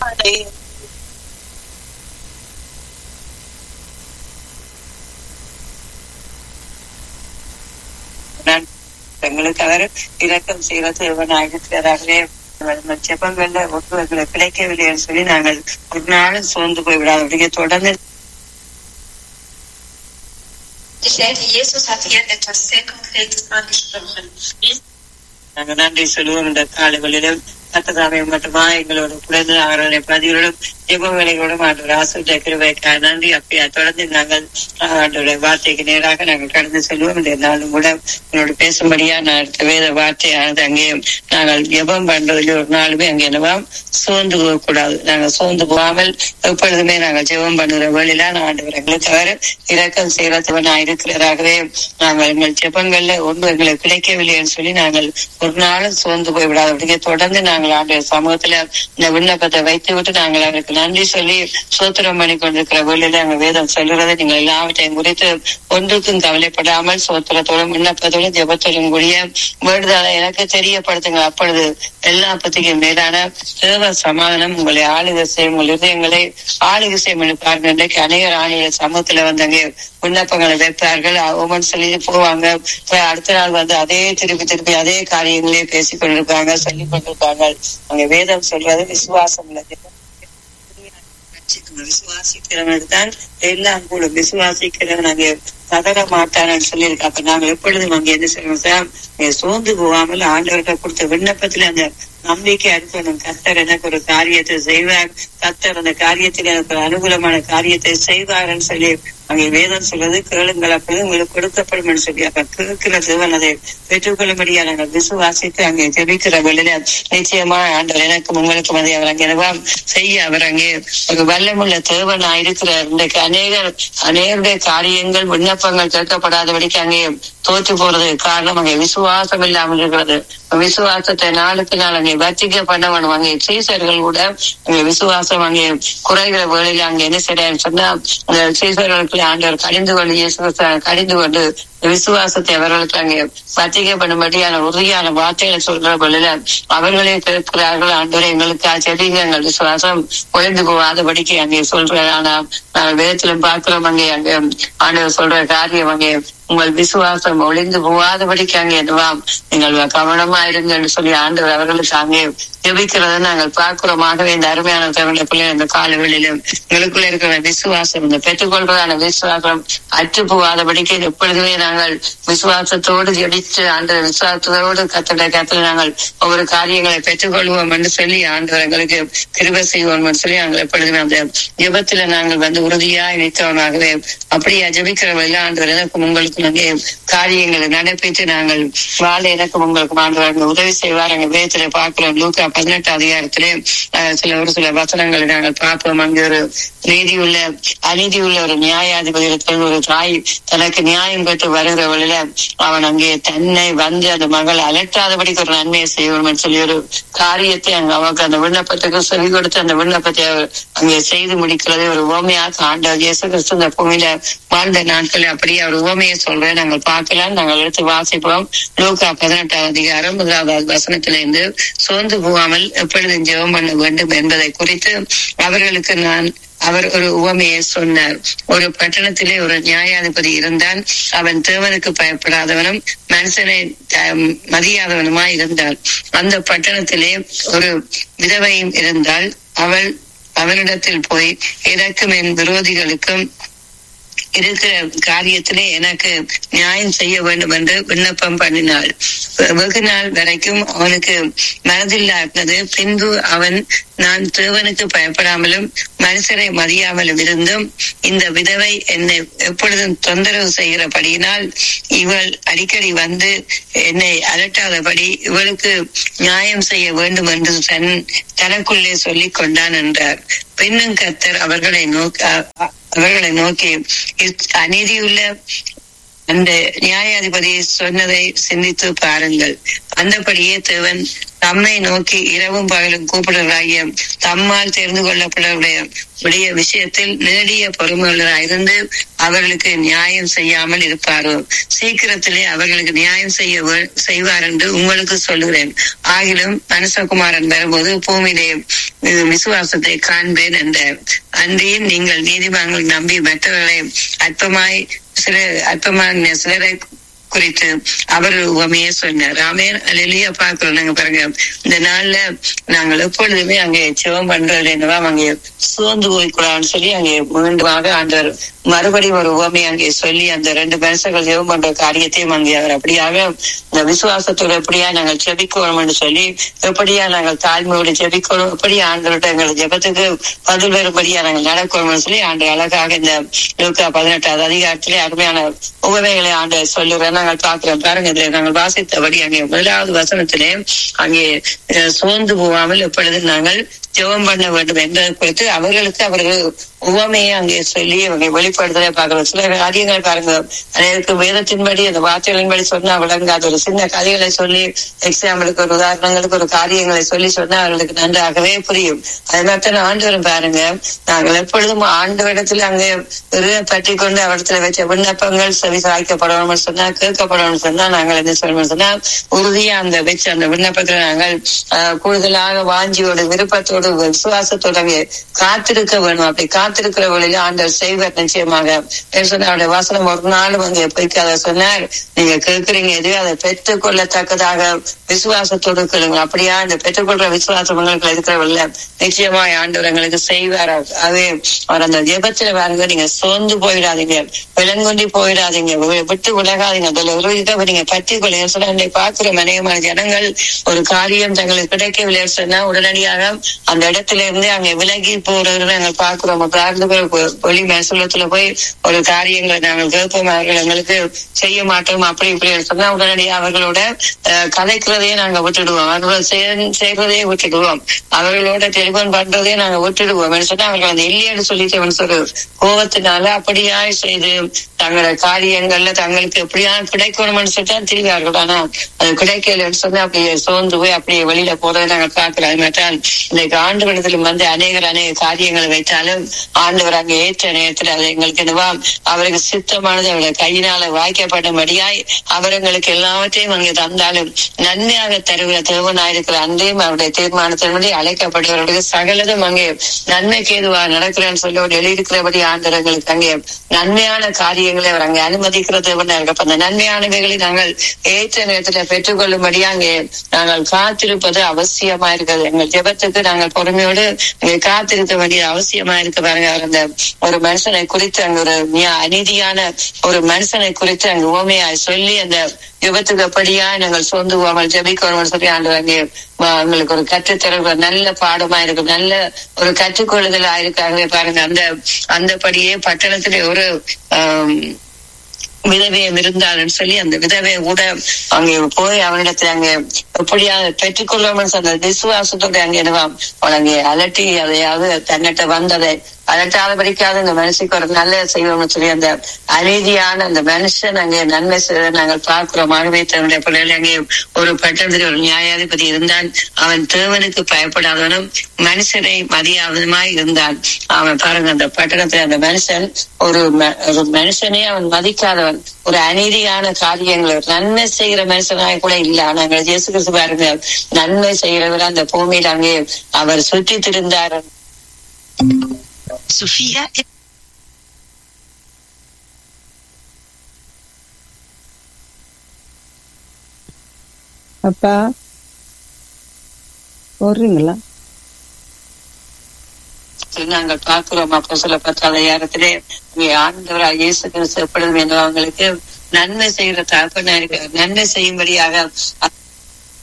பாதை நான் எங்களுக்கு அவர் இரக்கம் செய்கிற தேவனாயிருக்கிறார்களே ஜெபங்கள்ல ஒருவர்களை கிடைக்கவில்லை என்று சொல்லி நாங்கள் ஒரு நாளும் சோர்ந்து போய்விடாத தொடர்ந்து Ich denke, Jesus hat hier etwas sehr Konkretes angesprochen. நாங்கள் நன்றி சொல்லுவோம் இந்த காலைகளிலும் கத்ததாவை மட்டுமா எங்களோட குழந்தை அவர்களுடைய பதிவுகளும் ஜெப வேலைகளோடும் ஆண்டவர் ஆசிரிய கிருபைக்காக நன்றி அப்படியா தொடர்ந்து நாங்கள் ஆண்டோடைய வார்த்தைக்கு நேராக நாங்கள் கடந்து செல்வோம் இந்த நாளும் கூட உங்களோட பேசும்படியா நான் அடுத்த வேத வார்த்தையானது அங்கே நாங்கள் ஜெபம் பண்றதில் ஒரு நாளுமே அங்கே என்னவாம் சோர்ந்து போகக்கூடாது நாங்கள் சோர்ந்து போகாமல் எப்பொழுதுமே நாங்கள் ஜெபம் பண்ணுகிற வேலையில ஆண்டவர் எங்களுக்கு அவர் இரக்கம் செய்யறதுவனா இருக்கிறதாகவே நாங்கள் எங்கள் ஜெபங்கள்ல ஒன்று எங்களுக்கு கிடைக்கவில்லை என்று சொல்லி நாங்கள் ஒரு நாளும் சோர்ந்து போய் விடாதபடிக்கு தொடர்ந்து நாங்கள் ஆண்டு சமூகத்துல இந்த விண்ணப்பத்தை வைத்து விட்டு நாங்கள் அவருக்கு நன்றி சொல்லி சோத்திரம் பண்ணி கொண்டிருக்கிற வேலையில அங்க வேதம் சொல்லுறதை நீங்கள் எல்லாவற்றையும் குறித்து ஒன்றுக்கும் கவலைப்படாமல் சோத்திரத்தோடும் விண்ணப்பத்தோடும் ஜெபத்தோடும் கூடிய வேண்டுதலை எனக்கு தெரியப்படுத்துங்க அப்பொழுது எல்லா பத்திக்கும் மேலான தேவ சமாதானம் உங்களை ஆளுகை செய்யும் உங்கள் இதயங்களை ஆளுகை செய்யும் என்று பாருங்க இன்றைக்கு அநேகர் ஆளுகள் சமூகத்துல வந்தாங்க விண்ணப்பங்களை வைப்பார்கள் ஒவ்வொன்று சொல்லி போவாங்க போய் அடுத்த நாள் வந்து அதே திருப்பி திருப்பி அதே காரியங்களே பேசிக் கொண்டிருப்பாங்க சொல்லிக் கொண்டிருப்பாங்க அங்க வேதம் சொல்றது விசுவாசம் உள்ளது விசுவாசிக்கிறவன் தான் எல்லாம் கூட விசுவாசிக்கிறவன் அங்கே தகர மாட்டான்னு சொல்லியிருக்கு அப்ப நாங்கள் எப்பொழுதும் அங்க என்ன செய்யணும் சார் சோர்ந்து போகாமல் ஆண்டவர்கிட்ட கொடுத்த விண்ணப்பத்துல அந்த நம்பிக்கை அனுப்பணும் கத்தர் எனக்கு ஒரு காரியத்தை செய்வார் கத்தர் அந்த காரியத்தில் எனக்கு ஒரு அனுகூலமான காரியத்தை செய்வார்னு சொல்லி அங்கே வேதம் சொல்றது கேளுங்கள் அப்பொழுது உங்களுக்கு கொடுக்கப்படும் சொல்லி அப்ப கேட்கிற தேவன் அதை பெற்றுக்கொள்ளும்படியா நாங்கள் விசுவாசித்து அங்கே ஜெபிக்கிற வெளியில நிச்சயமா ஆண்டவர் எனக்கும் உங்களுக்கும் அதை அவர் அங்கே என்னவா செய்ய அவர் அங்கே ஒரு வல்லமுள்ள தேவனா இருக்கிற இன்றைக்கு அநேகர் அநேகருடைய காரியங்கள் விண்ணப்பங்கள் கேட்கப்படாதபடிக்கு அங்கே தோற்று போறது காரணம் அங்கே விசுவாசம் இல்லாமல் இருக்கிறது விசுவாசத்தை நாளுக்கு நாள் அங்கே வர்த்திக்க பண்ண வேணும் அங்கே சீசர்கள் கூட அங்கே விசுவாசம் அங்கே குறைகிற வேளையில அங்கே என்ன செய்யறாரு சொன்னா அந்த சீசர்களுக்கு ஆண்டவர் கடிந்து கொண்டு இயேசு கடிந்து கொண்டு விசுவாசத்தை அவர்களுக்கு அங்கே வர்த்திக்க பண்ணும்படியான உறுதியான வார்த்தைகளை சொல்ற பொழுது அவர்களே கேட்கிறார்கள் ஆண்டவரை எங்களுக்கு செடிங்க எங்கள் விசுவாசம் ஒழிந்து போகாதபடிக்கு அங்கே சொல்ற ஆனா நாங்கள் வேதத்திலும் பார்க்கிறோம் அங்கே அங்கே ஆண்டவர் சொல்ற காரியம் அங்கே உங்கள் விசுவாசம் ஒளிந்து போகாதபடிக்கு அங்கே என்னவாம் நீங்கள் கவனமா இருங்கன்னு சொல்லி ஆண்டவர் அவர்களுக்கு அங்கே ஜெபிக்கிறத நாங்கள் பார்க்கிறோம் ஆகவே இந்த அருமையான தமிழ பிள்ளை இந்த காலவெளியிலும் எங்களுக்குள்ள இருக்கிற விசுவாசம் இந்த பெற்றுக்கொள்வதான விசுவாசம் அற்று போகாதபடிக்கு எப்பொழுதுமே நாங்கள் விசுவாசத்தோடு ஜெபித்து ஆண்டவர் விசுவாசத்தோடு கத்தட கத்துல நாங்கள் ஒவ்வொரு காரியங்களை பெற்றுக்கொள்வோம் என்று சொல்லி ஆண்டவர் எங்களுக்கு கிருப செய்வோம் என்று சொல்லி நாங்கள் எப்பொழுதுமே அந்த ஜெபத்துல நாங்கள் வந்து உறுதியாய் நிற்கிறவனாகவே அப்படியே ஜெபிக்கிறவர்கள் ஆண்டவர் எனக்கும் உங்களுக்கும் அங்கே காரியங்களை நடப்பித்து நாங்கள் வாழ எனக்கும் உங்களுக்கும் ஆண்டவர் உதவி செய்வார் அங்க வேதத்துல பார்க்கிறோம் லூக்கா பதினெட்டு அதிகாரத்திலே சில ஒரு சில வசனங்களை நாங்கள் பார்ப்போம் அங்கே ஒரு நீதி உள்ள அநீதி உள்ள ஒரு நியாயாதிபதியத்தில் ஒரு தாய் தனக்கு நியாயம் பெற்று வருகிற வழியில அவன் அங்கே தன்னை வந்து அந்த மகள் அலட்டாதபடிக்கு ஒரு நன்மையை செய்வோம் சொல்லி ஒரு காரியத்தை அங்க அவருக்கு அந்த விண்ணப்பத்துக்கு சொல்லி கொடுத்து அந்த விண்ணப்பத்தை அங்கே செய்து முடிக்கிறது ஒரு உவமையாக ஆண்டவர் இயேசு கிறிஸ்து இந்த பூமியில வாழ்ந்த நாட்கள் அப்படியே அவர் உவமையை சொல்றேன் நாங்கள் பார்க்கலாம் நாங்கள் எடுத்து வாசிப்போம் லூக்கா பதினெட்டாம் அதிகாரம் முதலாவது வசனத்திலிருந்து சோர்ந்து போகாமல் எப்பொழுதும் ஜெபம் பண்ண வேண்டும் என்பதை குறித்து அவர்களுக்கு நான் அவர் ஒரு உவமையை சொன்னார் ஒரு பட்டணத்திலே ஒரு நியாயாதிபதி இருந்தான் அவன் தேவனுக்கு பயப்படாதவனும் மனுஷனை மதியாதவனுமா இருந்தான் அந்த பட்டணத்திலே ஒரு விதவையும் இருந்தால் அவள் அவனிடத்தில் போய் எனக்கும் என் விரோதிகளுக்கும் இருக்கிற காரியத்திலே எனக்கு நியாயம் செய்ய வேண்டும் என்று விண்ணப்பம் பண்ணினாள் வெகு நாள் வரைக்கும் அவனுக்கு மனதில்லாதது பின்பு அவன் நான் தேவனுக்கு பயப்படாமலும் மனுஷரை மதியாமலும் இருந்தும் இந்த விதவை என்னை எப்பொழுதும் தொந்தரவு செய்கிறபடியினால் இவள் அடிக்கடி வந்து என்னை அலட்டாதபடி இவளுக்கு நியாயம் செய்ய வேண்டும் என்று தன் தனக்குள்ளே சொல்லிக் கொண்டான் என்றார் பின்னும் கத்தர் அவர்களை நோக்க அவர்களை நோக்கி அநீதியுள்ள அந்த நியாயாதிபதி சொன்னதை சிந்தித்து பாருங்கள் அந்தபடியே தேவன் தம்மை நோக்கி இரவும் பகலும் கூப்பிடுறாகிய தம்மால் தெரிந்து கொள்ளப்படவுடைய உடைய விஷயத்தில் நேடிய பொறுமையுள்ளராயிருந்து அவர்களுக்கு நியாயம் செய்யாமல் இருப்பாரோ சீக்கிரத்திலே அவர்களுக்கு நியாயம் செய்ய செய்வார் என்று உங்களுக்கு சொல்லுகிறேன் ஆகிலும் மனுஷகுமாரன் வரும்போது பூமியிலே இது விசுவாசத்தை காண்பேன் என்ற அன்றியும் நீங்கள் நீதிமன்றங்கள் நம்பி மற்றவர்களை அற்பமாய் சில அற்பமான சிலரை குறித்து அவர் உவமையே சொன்னார் ஆமேன் அலையிலேயே பார்க்கிறோம் நாங்க பாருங்க இந்த நாள்ல நாங்கள் எப்பொழுதுமே அங்கே சிவம் பண்றது என்னவா அங்கே சோர்ந்து போய்க்கூடாதுன்னு சொல்லி அங்கே மீண்டுமாக ஆண்டவர் மறுபடியும் ஒரு உவமை அங்கே சொல்லி அந்த ரெண்டு மனுஷர்கள் ஜெபம் பண்ற காரியத்தையும் அங்கே அவர் அப்படியாக இந்த விசுவாசத்தோடு எப்படியா நாங்கள் ஜெபிக்கணும் என்று சொல்லி எப்படியா நாங்கள் தாழ்மையோடு ஜெபிக்கணும் எப்படி ஆண்டவர்கிட்ட எங்கள் ஜெபத்துக்கு பதில் வரும்படியா நாங்கள் நடக்கணும்னு சொல்லி ஆண்டு அழகாக இந்த லூக்கா பதினெட்டாவது அதிகாரத்திலே அருமையான உபமைகளை ஆண்டு சொல்லுறேன் நாங்கள் பார்க்கிறோம் பாருங்க இதுல நாங்கள் வாசித்தபடி அங்கே முதலாவது வசனத்திலே அங்கே அஹ், சோர்ந்து போகாமல் எப்பொழுது நாங்கள் ஜெபம் பண்ண வேண்டும் என்பதை குறித்து அவர்களுக்கு அவர்கள் உவமையை அங்கே சொல்லி அவங்க வெளிப்படுத்தலை பார்க்கிறோம் சில காரியங்கள் பாருங்க அதற்கு வேதத்தின்படி அந்த வார்த்தைகளின்படி சொன்னா விளங்காத ஒரு சின்ன கதைகளை சொல்லி எக்ஸாம்பிளுக்கு ஒரு உதாரணங்களுக்கு ஒரு காரியங்களை சொல்லி சொன்னா அவர்களுக்கு நன்றாகவே புரியும் அது மாதிரி ஆண்டவரும் பாருங்க நாங்கள் எப்பொழுதும் ஆண்டவரிடத்துல அங்கே பற்றி கொண்டு அவரிடத்துல வச்ச விண்ணப்பங்கள் செவி சாய்க்கப்படணும்னு சொன்னா கேட்கப்படணும்னு சொன்னா நாங்கள் என்ன சொல்லணும்னு சொன்னா உறுதியா அந்த வச்ச அந்த விண்ணப்பத்துல நாங்கள் ஆஹ், கூடுதலாக வாஞ்சியோடு விருப்பத்தோடு விசுவாசத்தோடு அங்கே காத்திருக்க வேணும் அப்படி காத்திருக்கிற வழியில ஆண்டவர் செய்வார் நிச்சயமாக என்று சொன்ன அவருடைய வாசனம் ஒரு நாளும் அங்கே போய்க்காத சொன்னார் நீங்க கேட்கிறீங்க எதுவே அதை பெற்றுக் கொள்ளத்தக்கதாக விசுவாசத்தோடு கேளுங்க அப்படியா இந்த பெற்றுக்கொள்ற விசுவாசம் உங்களுக்கு இருக்கிறவல்ல நிச்சயமாய் ஆண்டவர் எங்களுக்கு செய்வார் அதே அவர் அந்த ஜெபத்துல பாருங்க நீங்க சோர்ந்து போயிடாதீங்க விலங்குண்டி போயிடாதீங்க வி- விட்டு விலகாதீங்க அதுல ஒரு இதை நீங்க பற்றி கொள்ளுங்க சொன்னா இன்னைக்கு பார்க்கிற அநேகமான ஜனங்கள் ஒரு காரியம் தங்களுக்கு கிடைக்கவில்லை சொன்னா உடனடியாக அந்த இடத்துல இருந்து அங்க விலகி போறது நாங்கள் பார்க்கிறோம் பிரார்த்தனை வெளி மேசலத்துல போய் ஒரு காரியங்களை நாங்கள் கேட்போம் அவர்கள் எங்களுக்கு செய்ய மாட்டோம் அப்படி இப்படி சொன்னா உடனடியாக அவர்களோட அஹ், கதைக்கிறதையே நாங்க விட்டுடுவோம் அவர்கள் செய்- செய்யறதையே விட்டுடுவோம் அவர்களோட டெலிபோன் பண்றதையே நாங்க விட்டுடுவோம் என்று சொன்னா அவர்கள் அந்த இல்லைன்னு சொல்லிட்டு அவன் சொல்லு கோபத்தினால அப்படியாய் செய்து தங்களோட காரியங்கள்ல தங்களுக்கு எப்படியா கிடைக்கணும்னு சொல்லிட்டு திரிவார்கள் ஆனா அது கிடைக்கலன்னு சொன்னா அப்படியே சோர்ந்து போய் அப்படியே வெளியில போறதை நாங்கள் பார்க்கலாம் அது மாட்டால் இன்னைக்கு ஆண்டு விடத்திலும் வந்து அநேகர் அநேக காரியங்களை வைத்தாலும் ஆண்டவர் அங்கே ஏற்ற நேரத்தில் அது எங்களுக்கு என்னவா அவருக்கு சித்தமானது அவருடைய கையினால வாய்க்கப்படும்படியாய் அவர் எங்களுக்கு எல்லாவற்றையும் அங்கே தந்தாலும் நன்மையாக தருகிற தேவனாயிருக்கிற அன்றையும் அவருடைய தீர்மானத்தின்படி அழைக்கப்படுகிறவர்களுக்கு சகலதும் அங்கே நன்மைக்கு ஏதுவா நடக்கிறேன்னு சொல்லி அவர் எழுதியிருக்கிறபடி ஆண்டவர் எங்களுக்கு அங்கே நன்மையான காரியங்களை அவர் அங்கே அனுமதிக்கிற தேவனா இருக்க அப்ப அந்த நன்மையானவைகளை நாங்கள் ஏற்ற நேரத்தில் பெற்றுக்கொள்ளும்படியா அங்கே நாங்கள் காத்திருப்பது அவசியமா இருக்கிறது எங்கள் ஜெபத்துக்கு நாங்கள் பொறுமையோடு அங்கே காத்திருக்க வேண்டியது அவசியமா இருக்க பாருங்க அவர் அந்த ஒரு மனுஷனை குறித்து அங்க ஒரு மிக அநீதியான ஒரு மனுஷனை குறித்து அங்க உவமையாய் சொல்லி அந்த விபத்துக்கு அப்படியா நாங்கள் சோர்ந்து போகாமல் ஜெபிக்கணும் சொல்லி ஆண்டு அங்கே ம- உங்களுக்கு ஒரு கற்றுத்தர நல்ல பாடமா இருக்கும் நல்ல ஒரு கற்றுக்கொள்ளுதலா இருக்காகவே பாருங்க அந்த அந்தபடியே பட்டணத்திலே ஒரு ஆம், விதவையம் இருந்தாருன்னு சொல்லி அந்த விதவை கூட அங்கே போய் அவனிடத்துல அங்க எப்படியா பெற்றுக்கொள்ளாமல் அந்த விசுவாசத்தோட அங்க என்னவாம் அவள் அங்கே அலட்டி அதையாவது தன்னிட்ட வந்ததை அலட்டாதபடிக்காத அந்த மனுஷனுக்கு ஒரு நல்ல செய்வோம்னு சொல்லி அந்த அநீதியான அந்த மனுஷன் அங்கே நன்மை செய்வதை நாங்கள் பார்க்கிறோம் ஆகவே தன்னுடைய பிள்ளைகள் அங்கே ஒரு பட்டணத்தில் ஒரு நியாயாதிபதி இருந்தான் அவன் தேவனுக்கு பயப்படாதவனும் மனுஷனை மதியாதவனுமாய் இருந்தான் அவன் பாருங்க அந்த பட்டணத்துல அந்த மனுஷன் ஒரு ம- ஒரு மனுஷனே அவன் மதிக்காதவன் ஒரு அநீதியான காரியங்களை நன்மை செய்கிற மனுஷனாக கூட இல்ல ஆனா அங்க இயேசு கிறிஸ்து பாருங்க நன்மை செய்கிறவர் அந்த பூமியில் அங்கே அவர் சுற்றி திருந்தார் Sofia அப்பா போடுறீங்களா நாங்கள் பார்க்கிறோம் அப்போ சொல்ல பத்தாத நேரத்திலே இங்கே ஆண்டவராக இயேசு கிறிஸ்து எப்பொழுதும் அவங்களுக்கு நன்மை செய்கிற தகப்பனா இருக்கிறார் நன்மை செய்யும்படியாக